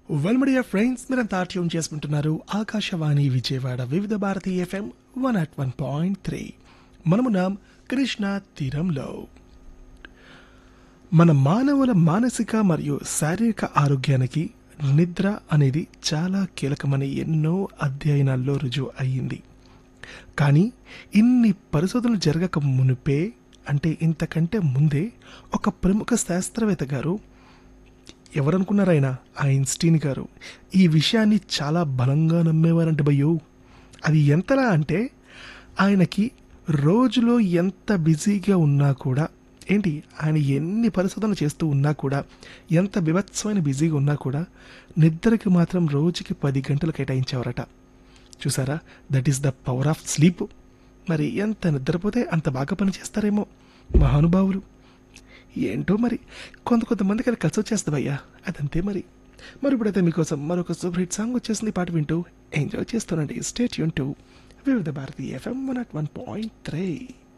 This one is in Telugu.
వెల్మడియా ఫ్రెండ్స్ మీరంతా ట్యూన్ చేసుకుంటున్నారు Akashvani Vijayawada Vividh Bharati FM one at one point three మనమున్నాం కృష్ణా తీరంలో మన మానవుల మానసిక మరియు శారీరక ఆరోగ్యానికి నిద్ర అనేది చాలా కీలకమని ఎన్నో అధ్యయనాల్లో రుజువు అయ్యింది కానీ ఇన్ని పరిశోధనలు జరగక మునిపే అంటే ఇంతకంటే ముందే ఒక ప్రముఖ శాస్త్రవేత్త గారు ఎవరనుకున్నారైనా ఐన్స్టీన్ గారు ఈ విషయాన్ని చాలా బలంగా నమ్మేవారంట భయ్యో అది ఎంతలా అంటే ఆయనకి రోజులో ఎంత బిజీగా ఉన్నా కూడా ఏంటి ఆయన ఎన్ని పరిశోధనలు చేస్తూ ఉన్నా కూడా ఎంత బిభత్సమైన బిజీగా ఉన్నా కూడా నిద్రకి మాత్రం రోజుకి పది గంటలు కేటాయించేవారట చూసారా that is the power of sleep మరి ఎంత నిద్రపోతే అంత బాగా పనిచేస్తారేమో మహానుభావులు ఏంటో మరి కొంత కొంతమందికి అది కలిసి వచ్చేస్తుంది భయ్యా అదంతే మరి మరి ఇప్పుడైతే మీకోసం మరొక సూపర్ హిట్ సాంగ్ వచ్చేసింది ఈ పాట వింటూ ఎంజాయ్ చేస్తానండి స్టేట్ యూన్ to Vividh Bharati FM one at one point three